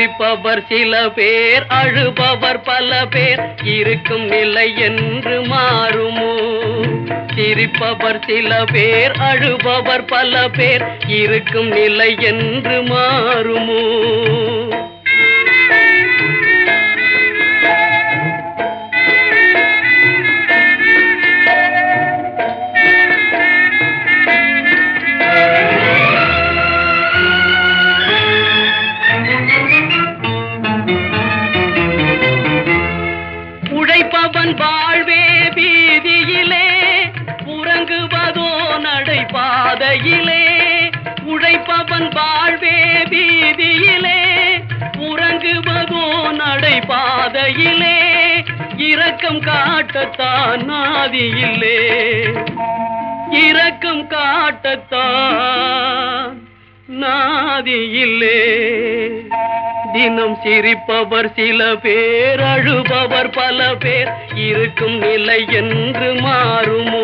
சிரிப்பவர் சில பேர் அழுபவர் பல பேர் இருக்கும் நிலை என்று மாறுமோ சிரிப்பவர் சில பேர் அழுபவர் பல பேர் இருக்கும் நிலை என்று மாறுமோ உழைப்பவன் வாழ்வே வீதியிலே உறங்குவதோ நடைபாதையிலே உழைப்பவன் வாழ்வே வீதியிலே உறங்குவதோ நடைபாதையிலே இரக்கம் காட்டத்தான் நாதியில்லே இரக்கம் காட்டத்தான் நாதியில்லே தினம் சிரிப்பவர் சில பேர் அழுபவர் பல பேர் இருக்கும் நிலை என்று மாறுமோ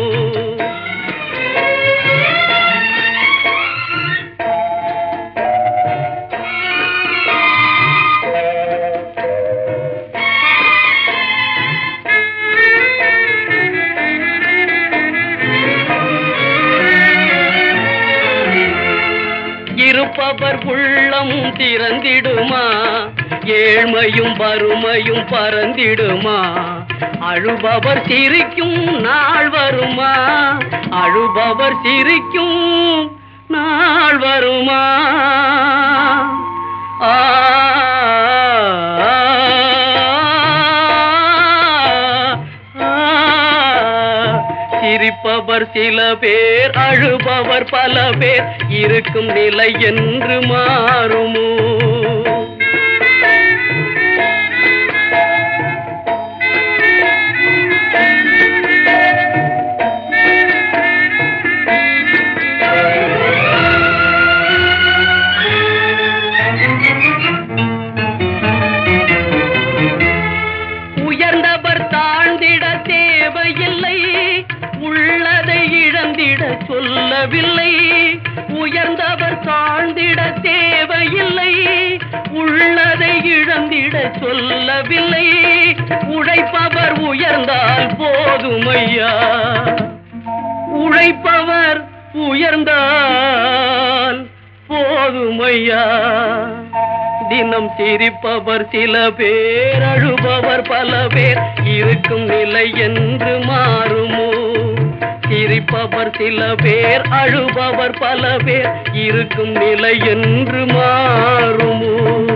இருப்பவர் உள்ளம் திறந்திடுமா ஏழ்மையும் வறுமையும் பறந்திடுமா அழுபவர் சிரிக்கும் நாள் வருமா அழுபவர் சிரிக்கும் நாள் வருமா ஆ சிரிப்பவர் சில பேர் அழுபவர் பல பேர் இருக்கும் நிலை என்று மாறுமோ உயர்ந்தவர் தாழ்ந்திட தேவையில்லை உள்ளதை இழந்திட சொல்லவில்லை உயர்ந்தவர் தாழ்ந்திட தேவையில்லை உள்ளதை இழந்திட சொல்லவில்லை உழைப்பவர் உயர்ந்தால் போதுமையா உழைப்பவர் உயர்ந்தால் போதுமையா தினம் சிரிப்பவர் சில பேர் அழுபவர் பல பேர் இருக்கும் நிலை என்று மாறுமோ சிரிப்பவர் சில பேர் அழுபவர் பல பேர் இருக்கும் நிலை என்று மாறுமோ